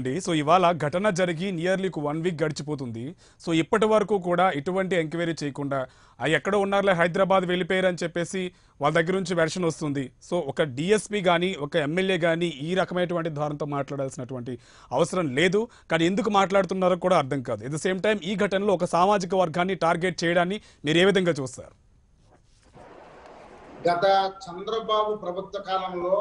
అండి సో ఇవాళ ఘటన జరిగి నియర్లీ వన్ వీక్ గడిచిపోతుంది సో ఇప్పటి వరకు కూడా ఎటువంటి ఎంక్వైరీ చేయకుండా ఆ ఎక్కడ ఉన్నారులే హైదరాబాద్ వెళ్ళిపోయారని చెప్పేసి వాళ్ళ దగ్గర నుంచి వెర్షన్ వస్తుంది సో ఒక డిఎస్పీ కానీ ఒక ఎమ్మెల్యే కానీ ఈ రకమైనటువంటి ధోరణితో మాట్లాడాల్సినటువంటి అవసరం లేదు కానీ ఎందుకు మాట్లాడుతున్నారో కూడా అర్థం కాదు ఎట్ ద సేమ్ టైం ఈ ఘటనలో ఒక సామాజిక వర్గాన్ని టార్గెట్ చేయడాన్ని మీరు ఏ విధంగా చూస్తారు గత చంద్రబాబు ప్రభుత్వ కాలంలో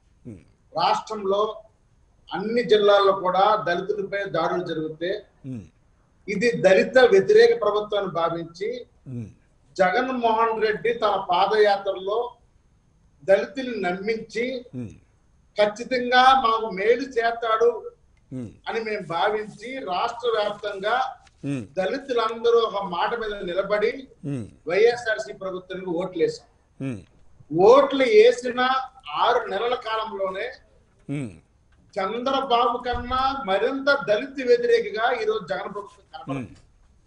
రాష్ట్రంలో అన్ని జిల్లాల్లో కూడా దళితులపై దాడులు జరిగితే ఉమ్, ఇది దళిత వ్యతిరేక ప్రభుత్వాన్ని భావించి ఉమ్, జగన్మోహన్ రెడ్డి తన పాదయాత్రలో దళితుల్ని నమ్మించి ఉమ్, ఖచ్చితంగా మాకు మేలు చేస్తాడు ఉమ్, అని మేము భావించి రాష్ట్ర వ్యాప్తంగా ఉమ్, దళితులందరూ ఒక మాట మీద నిలబడి ఉమ్, వైఎస్ఆర్సీ ప్రభుత్వానికి ఓట్లు వేశాం ఉమ్, ఓట్లు వేసిన ఆరు నెలల కాలంలోనే ఉమ్, చంద్రబాబు కన్నా మరింత దళిత వ్యతిరేకగా ఈరోజు జగన్ ప్రభుత్వం ఉమ్, కనపడుతుంది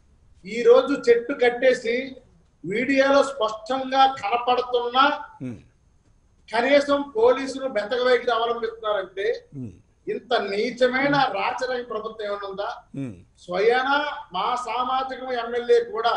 ఈ రోజు చెట్టు కట్టేసి వీడియోలో స్పష్టంగా కనపడుతున్నా ఉమ్, కనీసం పోలీసులు మెత్తగ వైఖరి అవలంబిస్తున్నారంటే ఉమ్, ఇంత నీచమైన రాచరహి ప్రభుత్వం ఏమైనా ఉందా ఉమ్, స్వయాన మా సామాజిక ఎమ్మెల్యే కూడా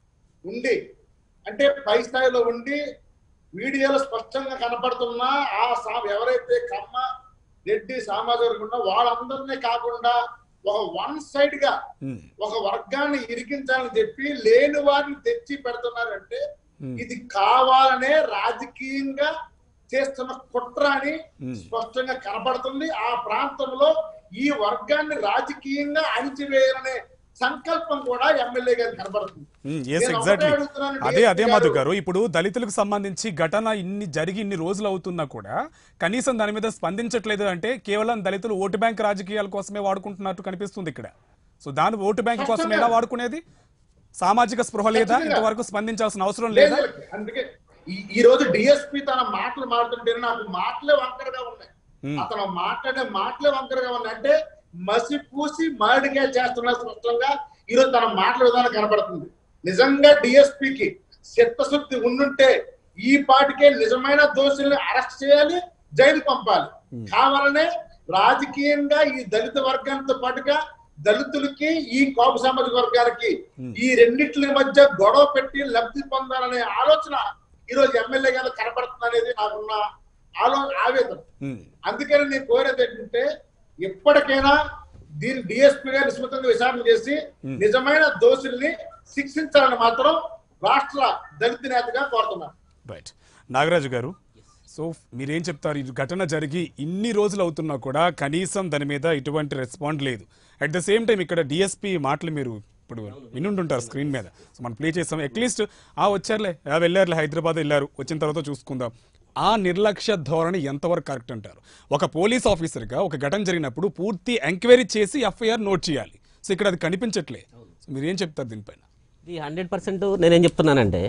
ఉండి అంటే పై స్థాయిలో ఉండి వీడియోలో స్పష్టంగా కనపడుతున్నా ఆ సా ఎవరైతే కమ్మ రెడ్డి సామాజిక వర్గం ఉందో వాళ్ళందరినీ కాకుండా ఒక వన్ సైడ్ గా ఉమ్, ఒక వర్గాన్ని ఇరికించాలని చెప్పి లేని వారిని తెచ్చి పెడుతున్నారంటే ఉమ్. ఇది కావాలనే రాజకీయంగా చేస్తున్న కుట్ర అని Hmm. స్పష్టంగా కనపడుతుంది ఆ ప్రాంతంలో ఈ వర్గాన్ని రాజకీయంగా అణిచివేయాలనే సంకల్పం కూడా ఎమ్మెల్యే గారికి కనపడుతుంది ఎస్ నేను ఒకటే ఎగ్జాక్ట్లీ అడుగుతున్నాను అదే DSP అదే మధు గారు. గారు ఇప్పుడు దళితులకు సంబంధించి ఘటన ఇన్ని జరిగి ఇన్ని రోజులు అవుతున్నా కూడా కనీసం దాని మీద స్పందించట్లేదు అంటే కేవలం దళితులు ఓటు బ్యాంక్ రాజకీయాల కోసమే వాడుకుంటున్నట్టు కనిపిస్తుంది ఇక్కడ సో దాని ఓటు బ్యాంక్ కోసం ఎలా స్పష్టంగా. వాడుకునేది సామాజిక స్పృహ లేదా ఖచ్చితంగా. ఇంతవరకు స్పందించాల్సిన అవసరం లేదు, లేదా లేదు. అందుకే ఈ- ఈ రోజు డిఎస్పి తన మాటలు మాట్లాడుతుంటే నాకు మాటలే వంకరగా ఉన్నాయి Hmm. అతను మాట్లాడే మాటలే వంకరగా ఉన్నాయి అంటే మసి పూసి మాడికాయ చేస్తున్న స్పష్టంగా ఈ రోజు తన మాటల విధానం కనబడుతుంది నిజంగా డిఎస్పికి చిత్తశుద్ధి ఉండుంటే ఈ పాటికే నిజమైన దోషుల్ని అరెస్ట్ చేయాలి జైలు పంపాలి కావాలనే రాజకీయంగా ఈ దళిత వర్గంతో పాటుగా దళితులకి ఈ కాపు సామాజిక వర్గానికి ఈ రెండిట్ల మధ్య గొడవ పెట్టి లబ్ధి పొందాలనే ఆలోచన ఈ రోజు ఎమ్మెల్యే గారు కనపడుతుంది అనేది నాకున్న ఆలో ఆవేదన ఉమ్, అందుకని నేను కోరేది ఏంటంటే ఎప్పటికైనా దీన్ని డిఎస్పీ గారు నిశ్చితంగా విచారణ చేసి నిజమైన దోషుల్ని శిక్షించాలని మాత్రం రాష్ట్ర దళిత నేతగా కోరుతున్నాను రైట్ నాగరాజు గారు సో మీరేం చెప్తారు ఈ ఘటన జరిగి ఇన్ని రోజులు అవుతున్నా కూడా కనీసం దాని మీద ఇటువంటి రెస్పాండ్ లేదు అట్ ద సేమ్ టైం ఇక్కడ డిఎస్పీ మాటలు మీరు ఇప్పుడు వినుంటుంటారు స్క్రీన్ మీద సో మనం ప్లే చేస్తాం అట్లీస్ట్ ఆ వచ్చారులే ఆ వెళ్ళారులే హైదరాబాద్ వెళ్ళారు వచ్చిన తర్వాత చూసుకుందాం ఆ నిర్లక్ష్య ధోరణి ఎంతవరకు కరెక్ట్ అంటారు ఒక పోలీస్ ఆఫీసర్గా ఒక ఘటన జరిగినప్పుడు పూర్తి ఎంక్వైరీ చేసి ఎఫ్ఐఆర్ నోట్ చేయాలి సో ఇక్కడ అది కనిపించట్లే సో మీరేం చెప్తారు దీనిపైన ఇది హండ్రెడ్ పర్సెంట్ నేనేం చెప్తున్నానంటే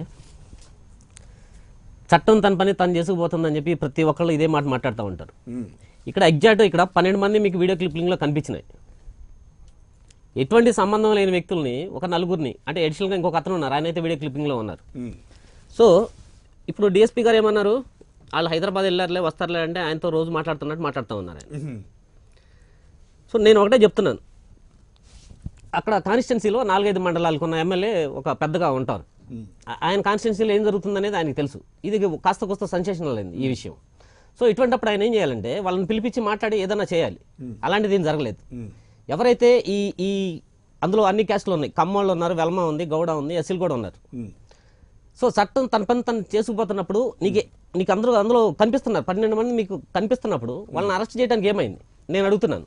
చట్టం తన పని తను చేసుకుపోతుందని చెప్పి ప్రతి ఒక్కళ్ళు ఇదే మాట మాట్లాడుతూ ఉంటారు ఇక్కడ ఎగ్జాక్ట్ ఇక్కడ పన్నెండు మంది మీకు వీడియో క్లిప్పింగ్లో కనిపించినాయి ఎటువంటి సంబంధం లేని వ్యక్తుల్ని ఒక నలుగురిని అంటే అడిషనల్గా ఇంకొక అతను ఉన్నారు ఆయన అయితే వీడియో క్లిప్పింగ్లో ఉన్నారు ఉమ్, సో ఇప్పుడు డిఎస్పీ గారు ఏమన్నారు వాళ్ళు హైదరాబాద్ వెళ్ళారులే వస్తారులే అంటే ఆయనతో రోజు మాట్లాడుతున్నట్టు మాట్లాడుతూ ఉన్నారు ఆయన ఉమ్, సో నేను ఒకటే చెప్తున్నాను అక్కడ కాన్స్టిట్యున్సీలో నాలుగైదు మండలాలకు ఉన్న ఎమ్మెల్యే ఒక పెద్దగా ఉంటారు ఆ- ఆయన కాన్స్టిట్యున్సీలో ఏం జరుగుతుందనేది ఆయనకి తెలుసు ఇది కాస్త కొస్త సెన్సేషనల్ అయింది ఈ విషయం సో ఇటువంటిప్పుడు ఆయన ఏం చేయాలంటే వాళ్ళని పిలిపించి మాట్లాడి ఏదైనా చేయాలి అలాంటిది ఏం జరగలేదు ఎవరైతే ఈ ఈ అందులో అన్ని క్యాస్ట్లు ఉన్నాయి కమ్మోళ్ళు ఉన్నారు వెల్మ ఉంది గౌడ ఉంది ఎస్సీలు కూడా ఉన్నారు ఉమ్, సో చట్టం తన పని తను చేసుకుపోతున్నప్పుడు నీకు నీకు అందరూ అందులో కనిపిస్తున్నారు పన్నెండు మంది మీకు కనిపిస్తున్నప్పుడు వాళ్ళని అరెస్ట్ చేయడానికి ఏమైంది నేను అడుగుతున్నాను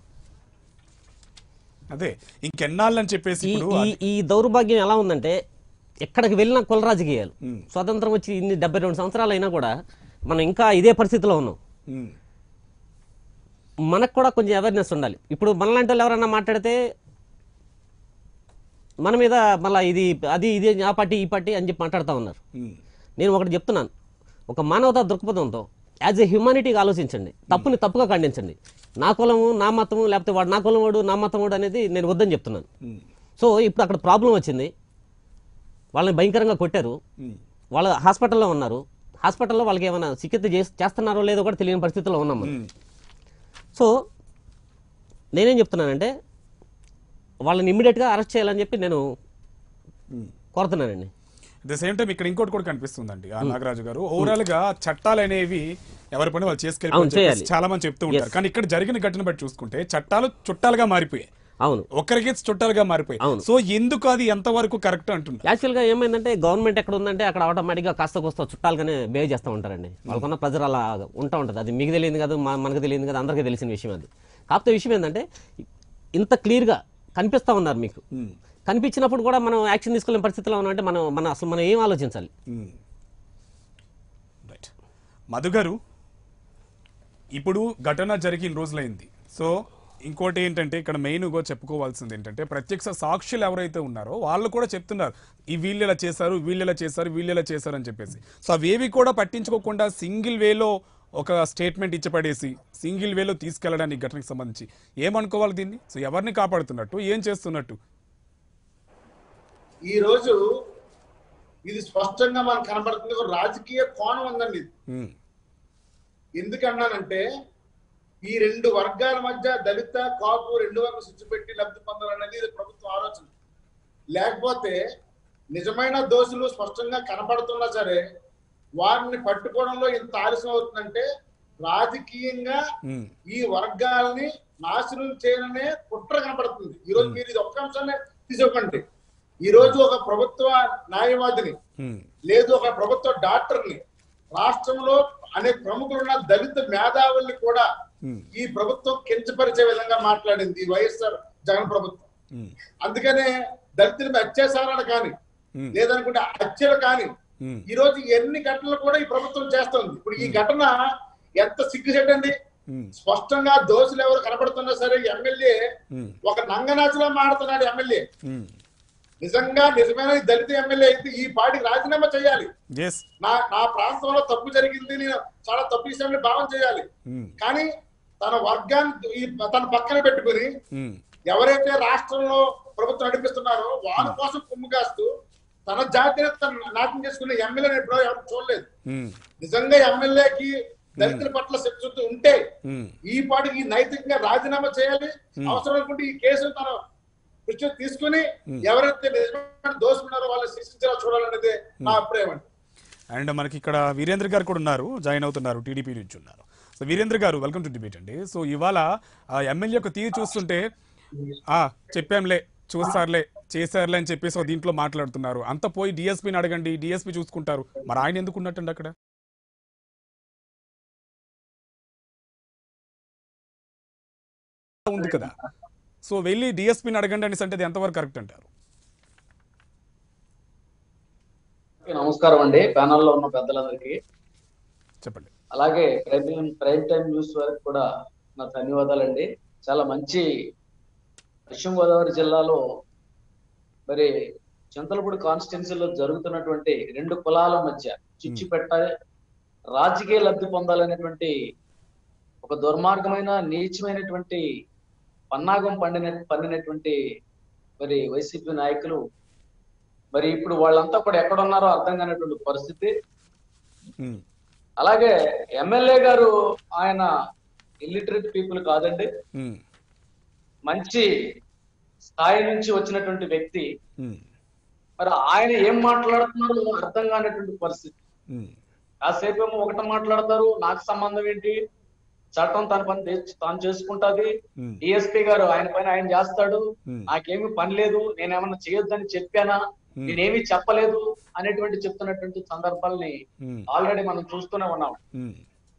అదే ఇంకెన్నాళ్ళని చెప్పేసి ఈ ఇప్పుడు ఈ ఈ దౌర్భాగ్యం ఎలా ఉందంటే ఎక్కడికి వెళ్ళినా కుల రాజకీయాలు మ్మ్. స్వతంత్రం వచ్చి ఇన్ని డెబ్బై రెండు సంవత్సరాలు అయినా కూడా మనం ఇంకా ఇదే పరిస్థితిలో ఉన్నాం ఉమ్, మనకు కూడా కొంచెం అవేర్నెస్ ఉండాలి ఇప్పుడు మనలాంటి వాళ్ళు ఎవరైనా మాట్లాడితే మన మీద మళ్ళీ ఇది అది ఇది ఆ పార్టీ ఈ పార్టీ అని చెప్పి మాట్లాడుతూ ఉన్నారు ఉమ్, నేను ఒకటి చెప్తున్నాను ఒక మానవతా దృక్పథంతో యాజ్ ఎ హ్యుమానిటీగా ఆలోచించండి తప్పుని తప్పుగా ఖండించండి నా కులము నా మతము లేకపోతే వాడు నా కులం వాడు నా మతం వాడు అనేది నేను వద్దని చెప్తున్నాను ఉమ్, సో ఇప్పుడు అక్కడ ప్రాబ్లం వచ్చింది వాళ్ళని భయంకరంగా కొట్టారు ఉమ్, వాళ్ళ హాస్పిటల్లో ఉన్నారు హాస్పిటల్లో వాళ్ళకి ఏమైనా చికిత్స చేస్- చేస్తున్నారో లేదో కూడా తెలియని పరిస్థితిలో ఉన్నాం మనం ఉమ్, సో నేనేం చెప్తున్నానంటే వాళ్ళని ఇమ్మీడియట్గా అరెస్ట్ చేయాలని చెప్పి నేను కోరుతున్నానండి అట్ ద సేమ్ టైం ఇక్కడ ఇంకోటి కూడా కనిపిస్తుందండి ఆ నాగరాజు గారు ఓవరాల్ గా చట్టాలు అనేవి ఎవరి పని వాళ్ళు అవును, చేసుకెళ్ళి చేయాలి. చాలా మంది చెప్తూ ఉంటారు కానీ ఇక్కడ జరిగిన ఘటన బట్టి చూసుకుంటే చట్టాలు చుట్టాలుగా మారిపోయాయి అవును ఒక్కరికి చుట్టాలుగా మారిపోయాయి అవును. సో ఎందుకు అది ఎంతవరకు కరెక్ట్ అంటున్నారు యాక్చువల్గా ఏమైందంటే గవర్నమెంట్ ఎక్కడ ఉందంటే అక్కడ ఆటోమేటిక్గా కాస్త కోస్త చుట్టాలుగానే బిహేవ్ చేస్తూ ఉంటారండి వాళ్ళకున్న ప్రెజర్ అలా ఉంటా ఉంటుంది అది మీకు తెలియదు కదా మా- మనకు తెలియదు కదా అందరికీ తెలిసిన విషయం అది కాకపోతే విషయం ఏంటంటే ఇంత క్లియర్గా కనిపిస్తూ ఉన్నారు మీకు కనిపించినప్పుడు కూడా మనం యాక్షన్ తీసుకోలేని పరిస్థితిలో ఉన్నామంటే మనం మనం అసలు మనం ఏం ఆలోచించాలి రైట్ మధు గారు ఇప్పుడు ఘటన జరిగిన రోజులైంది సో ఇంకోటి ఏంటంటే ఇక్కడ మెయిన్గా చెప్పుకోవాల్సింది ఏంటంటే ప్రత్యక్ష సాక్షులు ఎవరైతే ఉన్నారో వాళ్ళు కూడా చెప్తున్నారు ఈ వీళ్ళు ఇలా చేశారు వీళ్ళు ఇలా చేశారు వీళ్ళు ఇలా చేశారు అని చెప్పేసి సో అవేవి కూడా పట్టించుకోకుండా సింగిల్ వేలో ఒక స్టేట్మెంట్ ఇచ్చి పడేసి సింగిల్ వేలో తీసుకెళ్ళడానికి ఈ ఘటనకు సంబంధించి ఏమనుకోవాలి దీన్ని సో ఎవరిని కాపాడుతున్నట్టు ఏం చేస్తున్నట్టు ఈ రోజు ఇది స్పష్టంగా మనకు కనబడుతుంది ఒక రాజకీయ కోణం ఉందండి ఇది ఉమ్, ఎందుకన్నానంటే ఈ రెండు వర్గాల మధ్య దళిత కాపు రెండు వర్గం స్విచ్ పెట్టి లబ్ధి పొందాలనేది ఇది ప్రభుత్వ ఆలోచన లేకపోతే నిజమైన దోషులు స్పష్టంగా కనపడుతున్నా సరే వారిని పట్టుకోవడంలో ఇంత ఆలస్యం అవుతుందంటే రాజకీయంగా ఉమ్, ఈ వర్గాల్ని నాశనం చేయాలనే కుట్ర కనపడుతుంది ఈ రోజు మీరు ఇది ఒక్క అంశాన్ని తీసుకోకండి ఈ రోజు ఒక ప్రభుత్వ న్యాయవాదిని ఉమ్, లేదు ఒక ప్రభుత్వ డాక్టర్ని రాష్ట్రంలో అనేక ప్రముఖులున్న దళిత మేధావుల్ని కూడా ఉమ్, ఈ ప్రభుత్వం కించపరిచే విధంగా మాట్లాడింది ఈ వైఎస్ఆర్ జగన్ ప్రభుత్వం ఉమ్, అందుకనే దళితుల అత్యాచారాలు కానీ ఉమ్, లేదనుకుంటే హత్యలు కానీ ఉమ్, ఈ రోజు ఎన్ని ఘటనలు కూడా ఈ ప్రభుత్వం చేస్తుంది ఇప్పుడు ఈ ఘటన ఎంత సిగ్గుచెట్టండి ఉమ్, స్పష్టంగా దోషులు ఎవరు కనబడుతున్నా సరే ఎమ్మెల్యే ఉమ్, ఒక నంగనాచులో మాడుతున్నాడు ఎమ్మెల్యే ఉమ్. నిజంగా నిజమైన ఈ దళిత ఎమ్మెల్యే అయితే ఈ పార్టీకి రాజీనామా చేయాలి ఎస్ నా నా ప్రాంతంలో తప్పు జరిగింది నేను చాలా తప్పు చేశానని భావన చేయాలి ఉమ్, కానీ తన వర్గాన్ని ఈ తన పక్కన పెట్టుకుని ఉమ్, ఎవరైతే రాష్ట్రంలో ప్రభుత్వం నడిపిస్తున్నారో వాళ్ళ కోసం కుమ్ము కాస్తూ తన జాతిని తను నాశనం చేసుకునే ఎమ్మెల్యేని ఎప్పుడో ఎవరు చూడలేదు ఉమ్, నిజంగా ఎమ్మెల్యేకి దళితుల పట్ల శక్తి ఉంటే ఉమ్. ఈ పాటికి నైతికంగా రాజీనామా చేయాలి అవసరం అనుకుంటే ఈ కేసును తన దృష్టి తీసుకుని ఎవరైతే నిజమైన దోషున్నారో వాళ్ళని శిక్షించేలా చూడాలనేది నా అభిప్రాయం అండి అండ్ మనకి ఇక్కడ వీరేంద్ర గారు కూడా ఉన్నారు జాయిన్ అవుతున్నారు టీడీపీ నుంచి ఉన్నారు సో వీరేంద్ర గారు వెల్కమ్ టు డిబేట్ అండి సో ఇవాళ ఆ ఎమ్మెల్యే యొక్క తీరు చూస్తుంటే ఆ చెప్పాంలే చూస్తారులే చేశారులే అని చెప్పేసి ఒక దీంట్లో మాట్లాడుతున్నారు అంత పోయి డిఎస్పీని అడగండి డిఎస్పీ చూసుకుంటారు మరి ఆయన ఎందుకు ఉన్నట్టండి అక్కడ ఉంది కదా సో వెళ్ళి డిఎస్పీని అడగండి అనేసి అంటే అది ఎంతవరకు కరెక్ట్ అంటారు నమస్కారం అండి ప్యానల్లో ఉన్న పెద్దలందరికీ చెప్పండి అలాగే ప్రైమ్ ప్రైమ్ టైం న్యూస్ వరకు కూడా నా ధన్యవాదాలండి చాలా మంచి పశ్చిమ గోదావరి జిల్లాలో మరి చింతలపూడి కాన్స్టిట్యున్సీలో జరుగుతున్నటువంటి రెండు కులాల మధ్య చిచ్చు పెట్ట రాజకీయ లబ్ధి పొందాలనేటువంటి ఒక దుర్మార్గమైన నీచమైనటువంటి పన్నాగం పండిన పండినటువంటి మరి వైసీపీ నాయకులు మరి ఇప్పుడు వాళ్ళంతా కూడా ఎక్కడున్నారో అర్థం కానటువంటి పరిస్థితి ఉమ్, అలాగే ఎమ్మెల్యే గారు ఆయన ఇల్లిటరేట్ పీపుల్ కాదండి ఉమ్, మంచి స్థాయి నుంచి వచ్చినటువంటి వ్యక్తి ఉమ్, మరి ఆయన ఏం మాట్లాడుతున్నారో అర్థం కానటువంటి పరిస్థితి ఉమ్, కాసేపు ఏమో ఒకటి మాట్లాడతారు నాకు సంబంధం ఏంటి చట్టం తన పని తె- తాను చేసుకుంటాది ఉమ్, డిఎస్పీ గారు ఆయన పని ఆయన చేస్తాడు ఉమ్, నాకేమి పని లేదు నేనేమన్నా చేయొద్దని చెప్పానా Hmm. నేనేమి చెప్పలేదు అనేటువంటి చెప్తున్నటువంటి సందర్భాల్ని ఉమ్, ఆల్రెడీ మనం చూస్తూనే ఉన్నాం ఉమ్,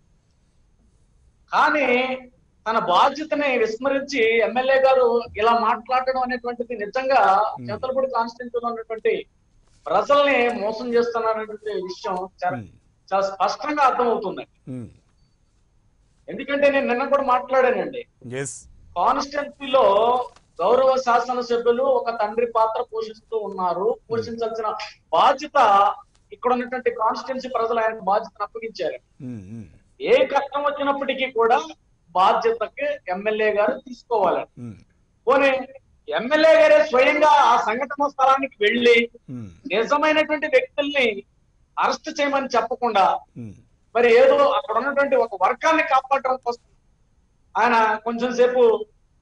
కానీ తన బాధ్యతని విస్మరించి ఎమ్మెల్యే గారు ఇలా మాట్లాడడం అనేటువంటిది నిజంగా చింతలపూడి కాన్స్టిట్యూన్సీలో ఉన్నటువంటి ప్రజల్ని మోసం చేస్తున్నారనేటువంటి విషయం చాలా ఉమ్, చాలా స్పష్టంగా అర్థమవుతుంది ఉమ్. ఎందుకంటే నేను నిన్న కూడా మాట్లాడానండి ఎస్ కాన్స్టిట్యున్సీలో గౌరవ శాసనసభ్యులు ఒక తండ్రి పాత్ర పోషిస్తూ ఉన్నారు పోషించాల్సిన బాధ్యత ఇక్కడ ఉన్నటువంటి కాన్స్టిట్యున్సీ ప్రజలు ఆయనకు బాధ్యతను అప్పగించారు ఉమ్, ఉమ్, ఏ కష్టం వచ్చినప్పటికీ కూడా బాధ్యతకి ఎమ్మెల్యే గారు తీసుకోవాలని ఉమ్, పోనీ ఎమ్మెల్యే గారే స్వయంగా ఆ సంఘటన స్థలానికి వెళ్ళి ఉమ్, నిజమైనటువంటి వ్యక్తుల్ని అరెస్ట్ చేయమని చెప్పకుండా ఉమ్, మరి ఏదో అక్కడ ఉన్నటువంటి ఒక వర్గాన్ని కాపాడడం కోసం ఆయన కొంచెం సేపు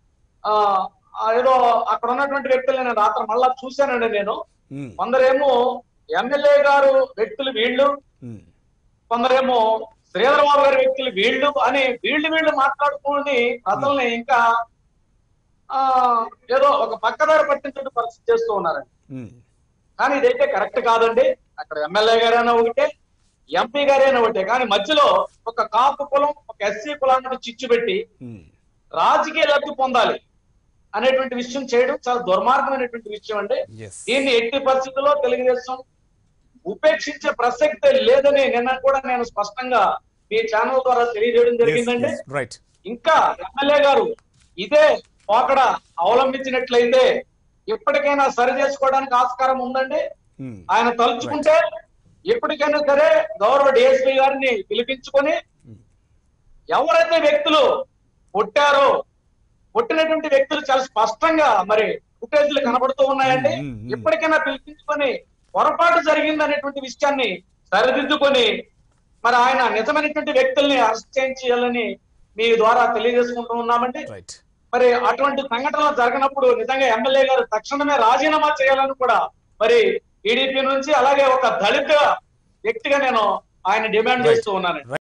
ఆ ఆ ఏదో అక్కడ ఉన్నటువంటి వ్యక్తులు నేను రాత్రి మళ్ళా చూశానండి నేను ఉమ్, కొందరేమో ఎమ్మెల్యే గారు వ్యక్తులు వీళ్ళు ఉమ్, కొందరేమో శ్రీధర్ బాబు గారి వ్యక్తులు వీళ్ళు అని వీళ్ళు వీళ్ళు మాట్లాడుకుని ప్రజల్ని ఇంకా ఆ ఏదో ఒక పక్కదారి పట్టించే పరిస్థితి చేస్తూ ఉన్నారండి ఉమ్, కానీ ఇదైతే కరెక్ట్ కాదండి అక్కడ ఎమ్మెల్యే గారైనా ఒకటే ఎంపీ గారైనా ఒకటే కానీ మధ్యలో ఒక కాపు కులం ఒక ఎస్సీ కులాన్ని చిచ్చు పెట్టి ఉమ్, రాజకీయ లబ్ధి పొందాలి అనేటువంటి విషయం చేయడం చాలా దుర్మార్గమైనటువంటి విషయం అండి yes. దీన్ని ఎట్టి పరిస్థితుల్లో తెలుగుదేశం ఉపేక్షించే ప్రసక్తే లేదని నిన్న కూడా నేను స్పష్టంగా మీ ఛానల్ ద్వారా తెలియజేయడం Yes, జరిగిందండి yes, right. ఇంకా ఎమ్మెల్యే గారు ఇదే పోకడ అవలంబించినట్లయితే ఇప్పటికైనా సరి చేసుకోవడానికి ఆస్కారం ఉందండి ఉమ్, ఆయన తలుచుకుంటే ఎప్పటికైనా సరే గౌరవ డిఎస్పీ గారిని పిలిపించుకొని ఎవరైతే వ్యక్తులు పుట్టారో పుట్టినటువంటి వ్యక్తులు చాలా స్పష్టంగా మరి ఫుటేజ్లు కనబడుతూ ఉన్నాయండి మ్మ్, మ్మ్. ఇప్పటికైనా పిలిపించుకొని పొరపాటు జరిగింది అనేటువంటి విషయాన్ని సరిదిద్దుకొని మరి ఆయన నిజమైనటువంటి వ్యక్తుల్ని అరెస్ట్ చేయించాలని మీ ద్వారా తెలియజేసుకుంటూ ఉన్నామండి రైట్ మరి అటువంటి సంఘటనలు జరిగినప్పుడు నిజంగా ఎమ్మెల్యే గారు తక్షణమే రాజీనామా చేయాలని కూడా మరి టీడీపీ నుంచి అలాగే ఒక దళిత వ్యక్తిగా నేను ఆయన డిమాండ్ చేస్తూ ఉన్నానండి